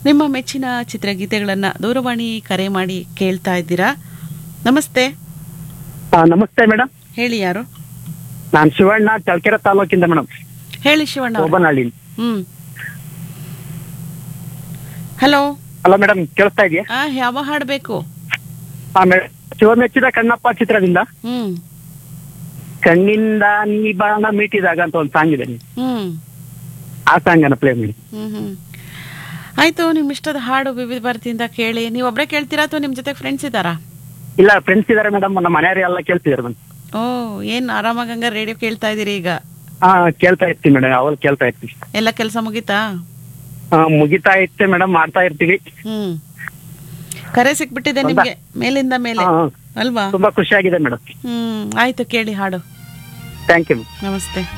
ನಿಮ್ಮ ಮೆಚ್ಚಿನ ಚಿತ್ರಗೀತೆಗಳನ್ನ ದೂರವಾಣಿ ಕರೆ ಮಾಡಿ ಕೇಳ್ತಾ ಇದ್ದೀರಾ ನಮಸ್ತೆ ಆ, ನಮಸ್ತೆ ಮೇಡಮ್ ಹೇಳಿ ಯಾರು ನಾನು ಶಿವಣ್ಣ ಚಳ್ಳಕೆರೆ ತಾಲೂಕಿಂದ ಮೇಡಮ್ ಹೇಳಿ ಶಿವಣ್ಣ ಅವ್ರೆ. ಒಬ್ಬನಹಳ್ಳಿ ಹ್ಮ್ ಹಲೋ ಹಲೋ ಮೇಡಮ್ ಕೇಳಿಸ್ತಾ ಇದೆಯಾ ಆ ಯಾವ ಹಾಡ್ಬೇಕು ಹಾ ಮೇಡಮ್ ಶಿವ ಮೆಚ್ಚಿದ ಕಣ್ಣಪ್ಪ ಚಿತ್ರದಿಂದ ಹ್ಮ್ ಕಣ್ಣಿಂದ ನೀ ಬಾಣ ಮೀಟಿದಾಗ ಅಂತ ಒಂದು ಸಾಂಗ್ ಇದೆ ಹ್ಮ್ ಆ ಸಾಂಗ್ ಅನ್ನ ಪ್ಲೇ ಮಾಡಿ ಹ್ಮ್ ಹ್ಮ್ ಆಯ್ತು ನಿಮ್ ಇಷ್ಟದ ಹಾಡು ವಿವಿಧ ಭಾರತಿಯಿಂದ ಕೇಳಿ ನೀವು ಒಬ್ರೇ ಕೇಳ್ತೀರಾ ಅಥವಾ ನಿಮ್ ಜೊತೆ ಫ್ರೆಂಡ್ಸ್ ಇದ್ದಾರಾ ಇಲ್ಲ ಫ್ರೆಂಡ್ಸ್ ಇದಾರೆ ಮೇಡಮ್ ನಮ್ಮ ಮನೆಯವ್ರು ಎಲ್ಲ ಕೇಳ್ತಿದಾರೆ ಮೇಡಮ್ ಓ ಏನ್ ಆರಾಮಾಗಿ ಹಂಗ ರೇಡಿಯೋ ಕೇಳ್ತಾ ಇದೀರಿ ಈಗ ಹಾ ಕೇಳ್ತಾ ಇರ್ತೀವಿ ಮೇಡಮ್ ಅವಾಗ ಕೇಳ್ತಾ ಇರ್ತೀವಿ ಎಲ್ಲ ಕೆಲಸ ಮುಗೀತಾ ಹಾ ಮುಗಿತಾ ಇತ್ತೆ ಮೇಡಮ್ ಮಾಡ್ತಾ ಇರ್ತೀವಿ ಹ್ಮ್ ಕರೆ ಸಿಕ್ಬಿಟ್ಟಿದೆ ಹೌದಾ? ನಿಮ್ಗೆ ಮೇಲಿಂದ ಮೇಲೆ ಹಾ, ಹಾ. ಅಲ್ವಾ ತುಂಬಾ ಖುಷಿಯಾಗಿದೆ ಮೇಡಮ್ ಹ್ಮ್ ಆಯ್ತು ಕೇಳಿ ಹಾಡು ಥ್ಯಾಂಕ್ ಯು ನಮಸ್ತೆ